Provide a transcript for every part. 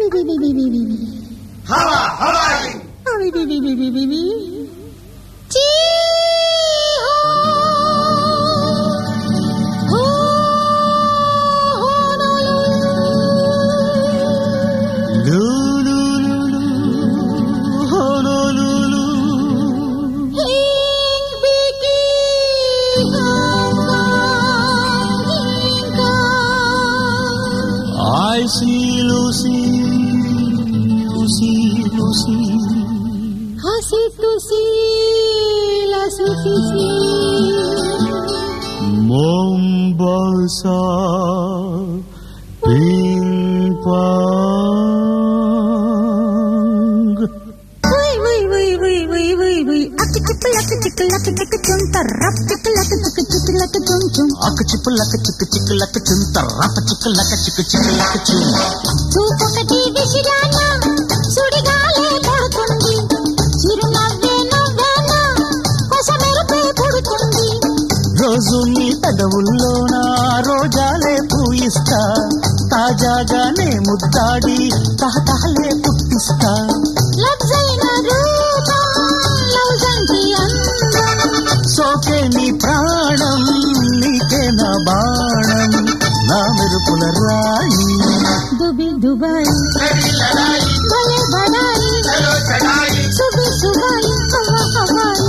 हवा हवाई ची हो हो हिंग बिकी I see Lucy, Lucy, Lucy. हंसी तुसी ला सुफिसी Mombasa, ping pong. Wui wui wui wui wui wui wui Aki chipi laki chiki laki chiki chum tarap chiki laki chiki chiki laki chum chum Ak chip lak chik chik lak chum tarap chik lak chik chik lak chum. చూపొకటి విసిరానా సుడిగాలే పడుతుంది చిరునవ్వే నవ్వానా కొస మెరుపే పుడుతుంది రోజు నీ పెదవుల్లోన రోజాలే పూయిస్తా తాజాగానే ముద్దాడి తహతహలే పుట్టిస్తా లబ్జైన రూపం లౌజంటి అందం సోకే నీ ప్రాణం నీకే నా బాణం నా మెరుపుల రాణి దుబి దుబాయ్ భలే బడాయి సుబి సుబాయి హవా హవాయి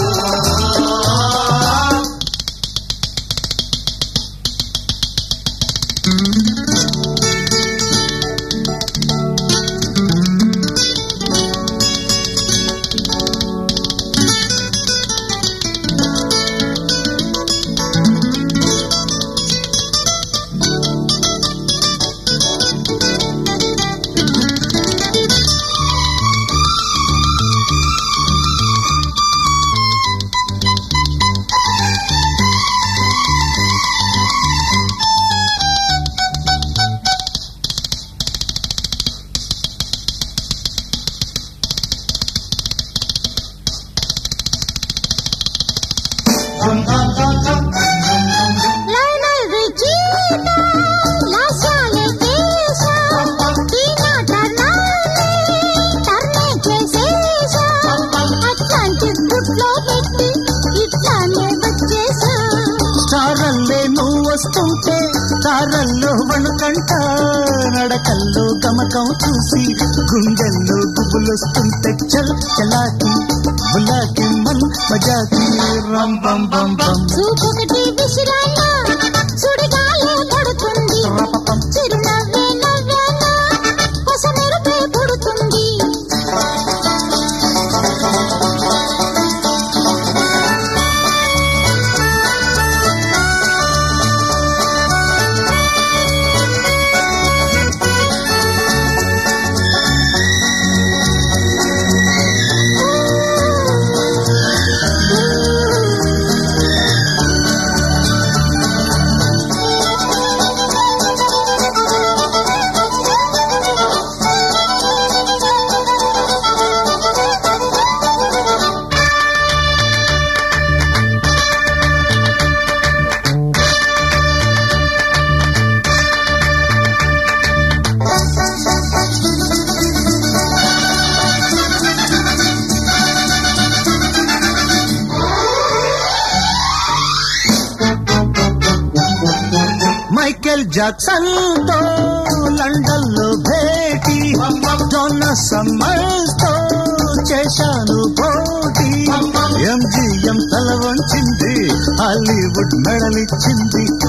Lionel Regina, lasciale tesa, Tina Ternale, టర్నే చేసేసా అట్లాంటిక్ గుడ్లో పెట్టి ఇట్లానే వచ్చేసా స్టారల్లే నువ్వు వస్తుంటే తారల్లో వణుకంట నడకల్లో గమకం చూసి గుండెల్లో గుబులొస్తుంటే చల్ చలాకి బులాకి మన్ మజాకి రం బం బం బం చూపొకటి విసిరానా సుడిగాలే పడుతుంది రపపం చిరునవ్వే నవ్వానా కొస మెరుపే పుడుతుంది మైకేల్ జాక్సన్ తో లండన్ లో భేటీ డోన్నా సమ్మర్స్ తో చేశాను పోటీ ఎంజిఎం తల వంచింది హాలీవుడ్ మెడలిచ్చింది